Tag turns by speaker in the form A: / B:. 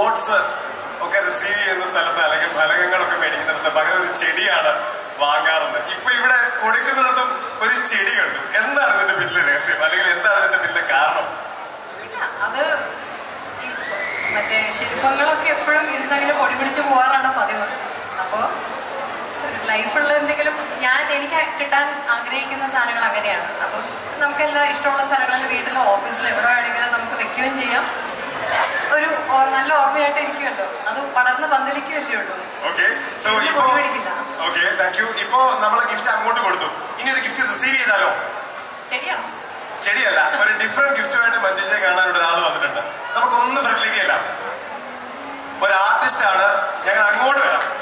A: Notes ഒക്കെ receive ചെയ്യുന്ന സ്ഥലത്ത് അല്ലെങ്കിൽ ഫലകങ്ങളൊക്കെ മേടിക്കുന്നിടത്ത് പകരം ഒരു ചെടിയാണ് വാങ്ങാറുള്ളത് ഇപ്പൊ ഇവിടെ കൊടുക്കുന്നിടത്തും ഒരു ചെടി കണ്ടു എന്താണ് ഇതിന്റെ പിന്നിലെ രഹസ്യം അല്ലെങ്കിൽ എന്താണ് ഇതിന്റെ പിന്നിലെ കാരണം
B: ഇല്ല, അത് ഈ മറ്റേ ശില്പങ്ങളൊക്കെ എപ്പോഴും ഇരുന്നങ്ങനെ പൊടി പിടിച്ച് പോകാറാണ് പതിവ് അപ്പോൾ ലൈഫുള്ള എന്തെങ്കിലും ഞാൻ എനിക്ക് കിട്ടാൻ ആഗ്രഹിക്കുന്ന സാധനങ്ങൾ അങ്ങനെയാണ് അപ്പം നമുക്കെല്ലാം ഇഷ്ടമുള്ള സ്ഥലങ്ങളിൽ വീട്ടിലോ ഓഫീസിലോ എവിടെ വേണമെങ്കിലും നമുക്ക് വെക്കുകയും ചെയ്യാം ഒരു ഓ- നല്ല ഓർമ്മയായിട്ട് ഇരിക്കുമല്ലോ അത് പടർന്ന് പന്തലിക്കുമല്ലേ ഉള്ളൂ
A: ഓക്കെ സോ
B: ചെടി
A: ഇപ്പോ
B: പൊടി പിടിക്കില്ല.
A: ഓക്കെ താങ്ക് യു ഇപ്പോ നമ്മൾ ഗിഫ്റ്റ് അങ്ങോട്ട് കൊടുത്തു ഇനി ഒരു ഗിഫ്റ്റ് റിസീവ് ചെയ്താലോ
B: ശരിയാണോ
A: ശരിയല്ല ഒരു ഡിഫറെന്റ് ഗിഫ്റ്റുമായിട്ട് മഞ്ജുജയെ കാണാൻ ഇവിടെ ഒരാൾ വന്നിട്ടുണ്ട് നമുക്കൊന്ന് ഫ്രണ്ടിലേക്ക് ചെല്ലാം ഒരു ആർട്ടിസ്റ്റ് ആണ് ഞങ്ങൾ അങ്ങോട്ട് വരാം